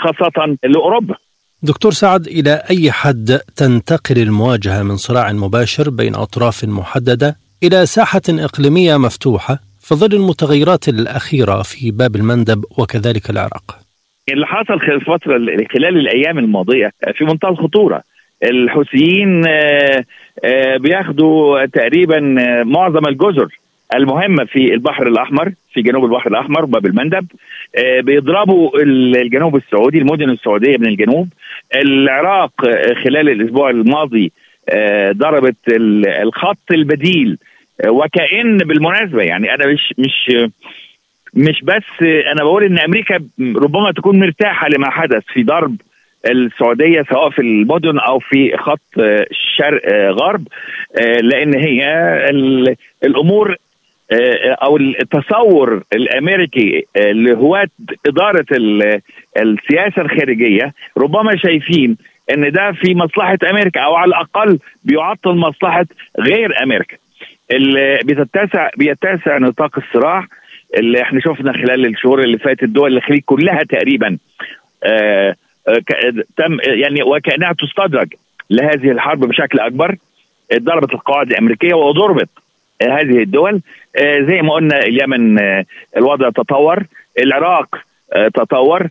خاصه لاوروبا دكتور سعد الى اي حد تنتقل المواجهه من صراع مباشر بين اطراف محدده الى ساحه اقليميه مفتوحه في ظل المتغيرات الاخيره في باب المندب وكذلك العراق؟ اللي حصل خلال الفتره خلال الايام الماضيه في منتهى الخطوره الحوثيين آه، آه، بياخدوا تقريبا معظم الجزر المهمة في البحر الأحمر في جنوب البحر الأحمر باب المندب آه، بيضربوا الجنوب السعودي المدن السعودية من الجنوب العراق خلال الأسبوع الماضي ضربت الخط البديل وكأن بالمناسبة يعني أنا مش مش مش بس أنا بقول إن أمريكا ربما تكون مرتاحة لما حدث في ضرب السعوديه سواء في المدن او في خط شرق غرب لان هي الامور او التصور الامريكي لهواة اداره السياسه الخارجيه ربما شايفين ان ده في مصلحه امريكا او على الاقل بيعطل مصلحه غير امريكا اللي بتتسع بيتسع نطاق الصراع اللي احنا شفنا خلال الشهور اللي فاتت دول الخليج كلها تقريبا آه تم يعني وكانها تستدرج لهذه الحرب بشكل اكبر ضربت القواعد الامريكيه وضربت هذه الدول زي ما قلنا اليمن الوضع تطور العراق تطور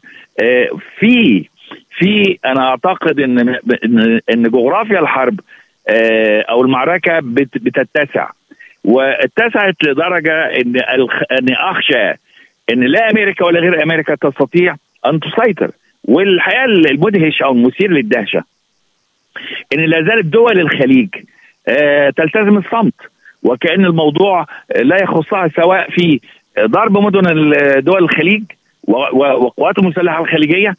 في في انا اعتقد ان ان جغرافيا الحرب او المعركه بتتسع واتسعت لدرجه ان ان اخشى ان لا امريكا ولا غير امريكا تستطيع ان تسيطر والحقيقه المدهش او المثير للدهشه ان لا زالت دول الخليج آه تلتزم الصمت وكان الموضوع لا يخصها سواء في ضرب مدن دول الخليج وقوات المسلحه الخليجيه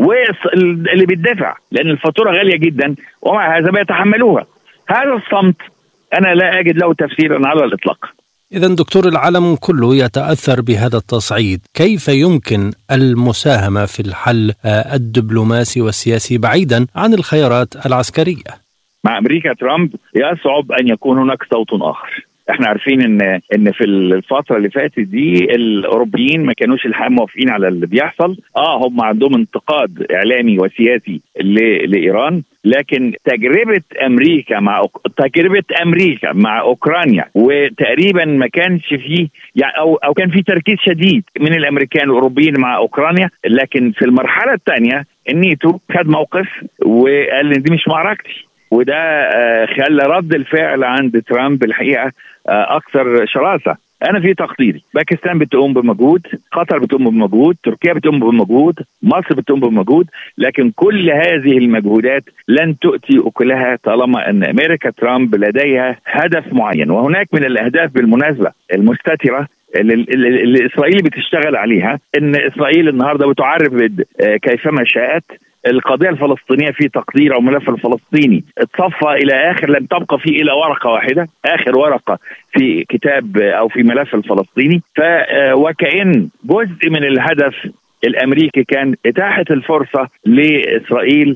واللي بيدفع لان الفاتوره غاليه جدا ومع هذا بيتحملوها هذا الصمت انا لا اجد له تفسيرا على الاطلاق إذا دكتور العالم كله يتأثر بهذا التصعيد، كيف يمكن المساهمة في الحل الدبلوماسي والسياسي بعيدا عن الخيارات العسكرية؟ مع أمريكا ترامب يصعب أن يكون هناك صوت آخر. احنا عارفين ان ان في الفتره اللي فاتت دي الاوروبيين ما كانوش الحقيقه موافقين على اللي بيحصل اه هم عندهم انتقاد اعلامي وسياسي لايران لكن تجربه امريكا مع تجربه امريكا مع اوكرانيا وتقريبا ما كانش فيه يعني او او كان في تركيز شديد من الامريكان الاوروبيين مع اوكرانيا لكن في المرحله الثانيه النيتو خد موقف وقال ان دي مش معركتي وده خلى رد الفعل عند ترامب الحقيقه اكثر شراسه انا في تقديري باكستان بتقوم بمجهود قطر بتقوم بمجهود تركيا بتقوم بمجهود مصر بتقوم بمجهود لكن كل هذه المجهودات لن تؤتي اكلها طالما ان امريكا ترامب لديها هدف معين وهناك من الاهداف بالمناسبه المستتره اللي, اللي اسرائيل بتشتغل عليها ان اسرائيل النهارده بتعرب كيفما شاءت القضيه الفلسطينيه في تقدير او الملف الفلسطيني اتصفى الى اخر لم تبقى فيه الا ورقه واحده اخر ورقه في كتاب او في ملف الفلسطيني ف وكان جزء من الهدف الامريكي كان اتاحه الفرصه لاسرائيل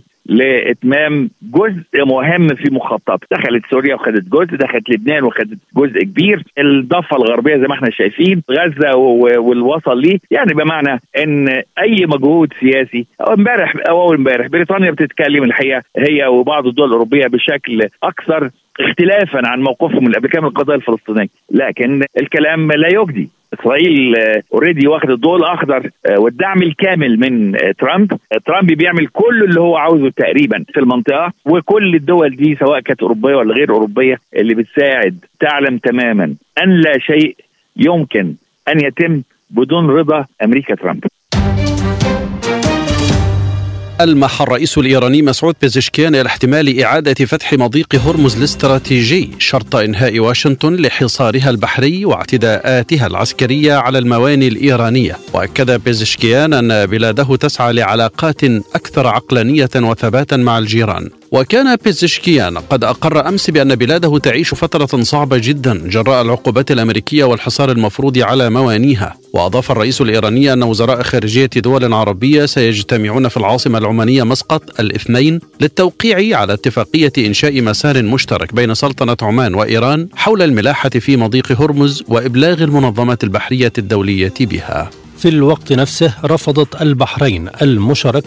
لاتمام جزء مهم في مخطط دخلت سوريا وخدت جزء دخلت لبنان وخدت جزء كبير الضفه الغربيه زي ما احنا شايفين غزه والوصل ليه يعني بمعنى ان اي مجهود سياسي او امبارح او اول امبارح بريطانيا بتتكلم الحقيقه هي وبعض الدول الاوروبيه بشكل اكثر اختلافا عن موقفهم الامريكي من القضيه الفلسطينيه لكن الكلام لا يجدي اسرائيل اوريدي واخد الضوء الاخضر والدعم الكامل من ترامب ترامب بيعمل كل اللي هو عاوزه تقريبا في المنطقه وكل الدول دي سواء كانت اوروبيه ولا غير اوروبيه اللي بتساعد تعلم تماما ان لا شيء يمكن ان يتم بدون رضا امريكا ترامب ألمح الرئيس الإيراني مسعود بيزشكيان إلى احتمال إعادة فتح مضيق هرمز الاستراتيجي شرط إنهاء واشنطن لحصارها البحري واعتداءاتها العسكرية على المواني الإيرانية وأكد بيزشكيان أن بلاده تسعى لعلاقات أكثر عقلانية وثباتا مع الجيران وكان بيزشكيان قد أقر أمس بأن بلاده تعيش فترة صعبة جدا جراء العقوبات الأمريكية والحصار المفروض على موانيها وأضاف الرئيس الإيراني أن وزراء خارجية دول عربية سيجتمعون في العاصمة العمانية مسقط الاثنين للتوقيع على اتفاقية إنشاء مسار مشترك بين سلطنة عمان وإيران حول الملاحة في مضيق هرمز وإبلاغ المنظمة البحرية الدولية بها في الوقت نفسه رفضت البحرين المشاركة